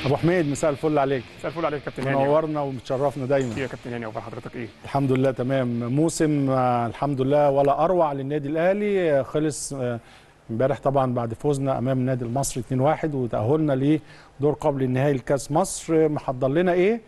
ابو حميد مساء الفل عليك مساء الفل عليك يا كابتن هاني منورنا ومتشرفنا دايما يا كابتن هاني اخبار حضرتك ايه الحمد لله تمام موسم آه، الحمد لله ولا اروع للنادي الاهلي آه، خلص آه، امبارح طبعا بعد فوزنا امام النادي المصري 2-1 وتاهلنا لدور قبل النهائي لكاس مصر آه، محضر لنا ايه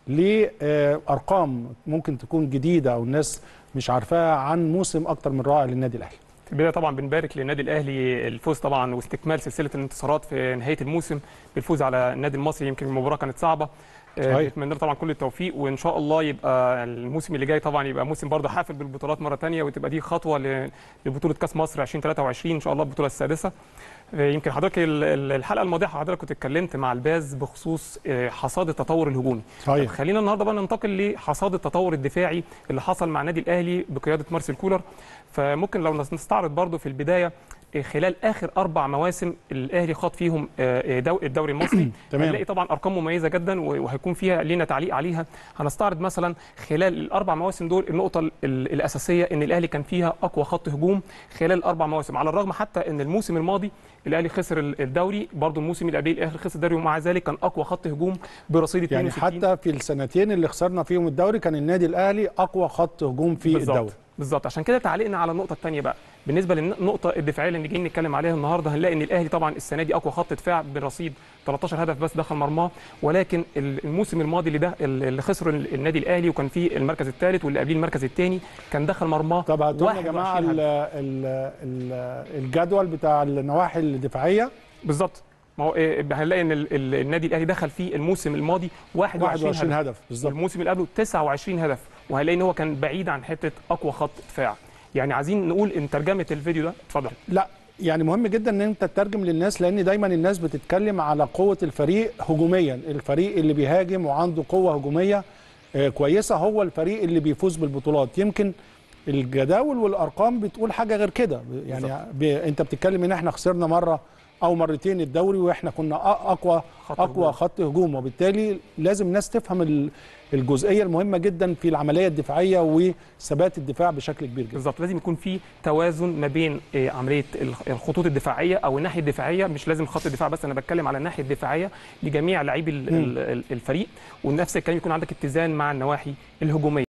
لارقام ممكن تكون جديده او الناس مش عارفاها عن موسم اكتر من رائع للنادي الاهلي في البدايه طبعا بنبارك للنادي الاهلي الفوز طبعا واستكمال سلسله الانتصارات في نهايه الموسم بالفوز على النادي المصري يمكن المباراه كانت صعبه آه، صحيح. بنتمنى له طبعا كل التوفيق وان شاء الله يبقى الموسم اللي جاي طبعا يبقى موسم برضه حافل بالبطولات مره ثانيه وتبقى دي خطوه ل- لبطوله كاس مصر 2023 ان شاء الله البطوله السادسه آه، يمكن حضرتك ال- ال- الحلقه الماضيه حضرتك كنت اتكلمت مع الباز بخصوص آه، حصاد التطور الهجومي طب صحيح خلينا النهارده بقى ننتقل لحصاد التطور الدفاعي اللي حصل مع النادي الاهلي بقياده مارسيل كولر فممكن لو نستعرض برضو في البدايه إيه، خلال اخر اربع مواسم الاهلي خاض فيهم آه، إيه، دو- الدوري المصري تمام. هنلاقي طبعا ارقام مميزه جدا و- وهيكون فيها لينا تعليق عليها هنستعرض مثلا خلال الاربع مواسم دول النقطه ال- ال- الاساسيه ان الاهلي كان فيها اقوى خط هجوم خلال الاربع مواسم على الرغم حتى ان الموسم الماضي الاهلي خسر ال- الدوري برضو الموسم اللي قبليه الاهلي خسر الدوري ومع ذلك كان اقوى خط هجوم برصيد يعني 62 حتى في السنتين اللي خسرنا فيهم الدوري كان النادي الاهلي اقوى خط هجوم في بالظبط. الدوري بالظبط عشان كده تعليقنا على النقطه الثانيه بقى بالنسبه للنقطه الدفاعيه اللي جايين نتكلم عليها النهارده هنلاقي ان الاهلي طبعا السنه دي اقوى خط دفاع برصيد 13 هدف بس دخل مرماه ولكن الموسم الماضي اللي ده اللي خسره النادي الاهلي وكان فيه المركز الثالث واللي قبليه المركز الثاني كان دخل مرماه طب هاتوا لنا يا 21 جماعه هدف. ال ال ال الجدول بتاع النواحي الدفاعيه بالظبط ما هو إيه، هنلاقي ان ال- ال- النادي الاهلي دخل فيه الموسم الماضي 21, 21 هدف هدف بالظبط الموسم اللي قبله 29 هدف وهنلاقي ان هو كان بعيد عن حته اقوى خط دفاع يعني عايزين نقول ان ترجمه الفيديو ده اتفضل لا يعني مهم جدا ان انت تترجم للناس لان دايما الناس بتتكلم على قوه الفريق هجوميا الفريق اللي بيهاجم وعنده قوه هجوميه آه، كويسه هو الفريق اللي بيفوز بالبطولات يمكن الجداول والارقام بتقول حاجه غير كده يعني ب... انت بتتكلم ان احنا خسرنا مره او مرتين الدوري واحنا كنا أ- اقوى خط اقوى هجوم. خط هجوم وبالتالي لازم الناس تفهم ال- الجزئيه المهمه جدا في العمليه الدفاعيه وثبات الدفاع بشكل كبير جدا بالظبط لازم يكون في توازن ما بين آه، عمليه الخ- الخطوط الدفاعيه او الناحيه الدفاعيه مش لازم خط الدفاع بس انا بتكلم على الناحيه الدفاعيه لجميع لاعبي ال- مم. ال- ال- الفريق ونفس الكلام يكون عندك اتزان مع النواحي الهجوميه